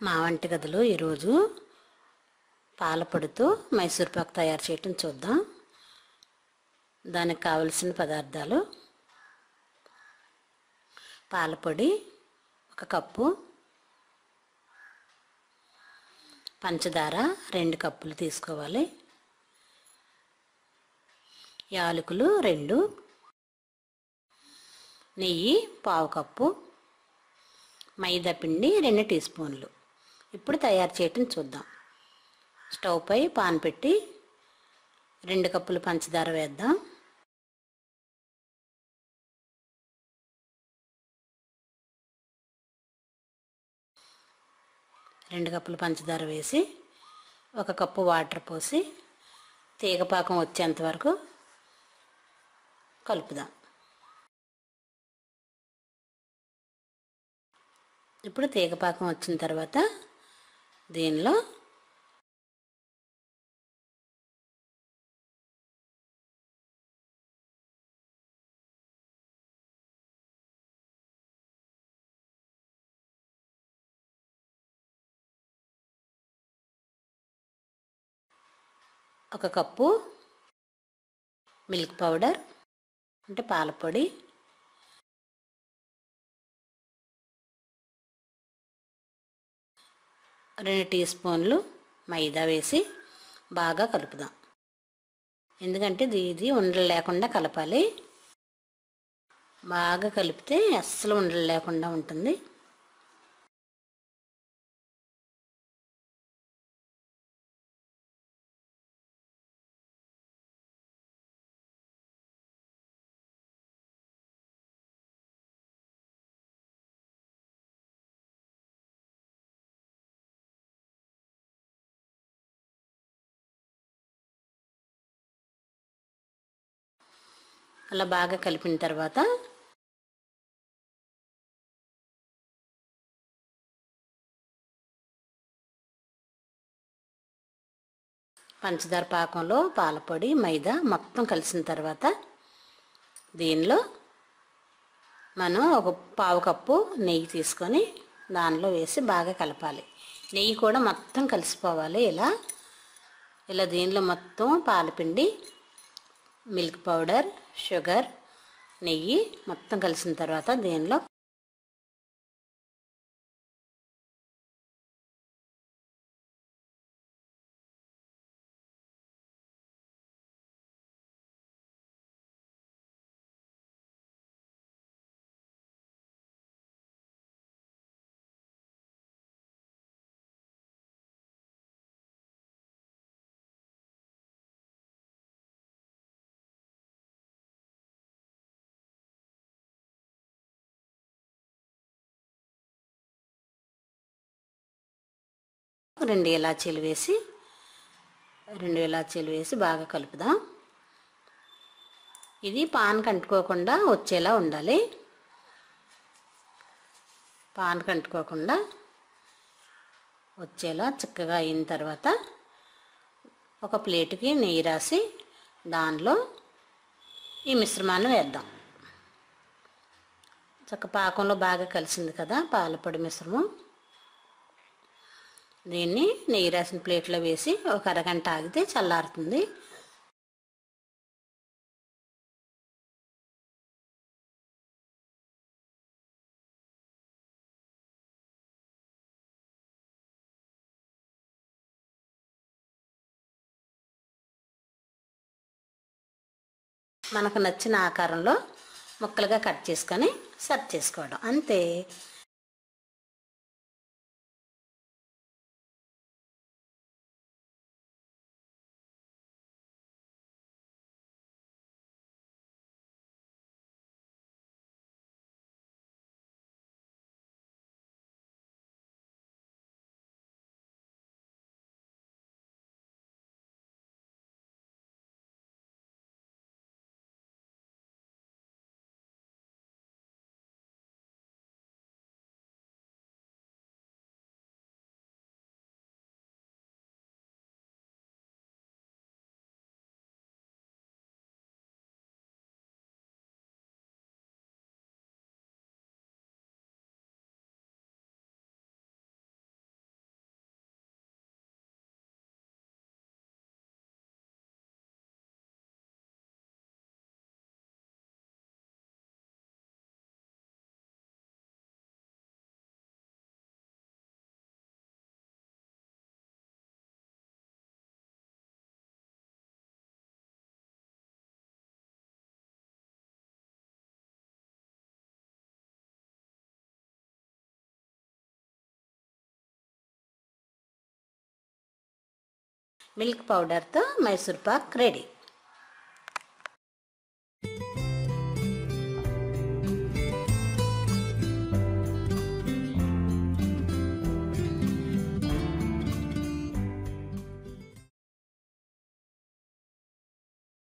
మా వంటగదిలో ఈరోజు పాలపొడితో మైసూర్ పాక్ తయారు చేయటం చూద్దాం దానికి కావలసిన పదార్థాలు పాలపొడి ఒక కప్పు పంచదార రెండు కప్పులు తీసుకోవాలి యాలకులు రెండు నెయ్యి పావు కప్పు మైదా పిండి రెండు టీ స్పూన్లు ఇప్పుడు తయారు చేయటం చూద్దాం స్టవ్ పై పాన్ పెట్టి రెండు కప్పులు పంచదార వేద్దాం రెండు కప్పులు పంచదార వేసి ఒక కప్పు వాటర్ పోసి తీగపాకం వచ్చేంత వరకు కలుపుదాం ఇప్పుడు తీగపాకం వచ్చిన తర్వాత దీనిలో ఒక కప్పు మిల్క్ పౌడర్ అంటే పాలపొడి రెండు టీ స్పూన్లు మైదా వేసి బాగా కలుపుదాం ఎందుకంటే ఇది ఇది ఉండలు లేకుండా కలపాలి బాగా కలిపితే అస్సలు ఉండలు లేకుండా ఉంటుంది అలా బాగా కలిపిన తర్వాత పంచదార పాకంలో పాలపొడి మైదా మొత్తం కలిసిన తర్వాత దీనిలో మనం ఒక పావు కప్పు నెయ్యి తీసుకొని దానిలో వేసి బాగా కలపాలి నెయ్యి కూడా మొత్తం కలిసిపోవాలి ఇలా ఇలా దీనిలో మొత్తం పాలపిండి మిల్క్ పౌడర్ షుగర్ నెయ్యి మొత్తం కలిసిన తర్వాత దీనిలో రెండు ఇలాచీలు వేసి రెండు ఇలాచీలు వేసి బాగా కలుపుదాం ఇది పాన్ కంటుకోకుండా వచ్చేలా ఉండాలి పాన్ కంటుకోకుండా వచ్చేలా చక్కగా అయిన తర్వాత ఒక ప్లేటుకి నెయ్యి రాసి దానిలో ఈ మిశ్రమాన్ని వేద్దాం చక్క పాకంలో బాగా కలిసింది కదా పాలపొడి మిశ్రమం దీన్ని నెయ్యి రాసిన ప్లేట్లో వేసి ఒక అరగంట ఆగితే చల్లారుతుంది మనకు నచ్చిన ఆకారంలో ముక్కలుగా కట్ చేసుకొని సర్వ్ చేసుకోవడం అంతే మిల్క్ పౌడర్తో మైసూర్ పాక్ రెడీ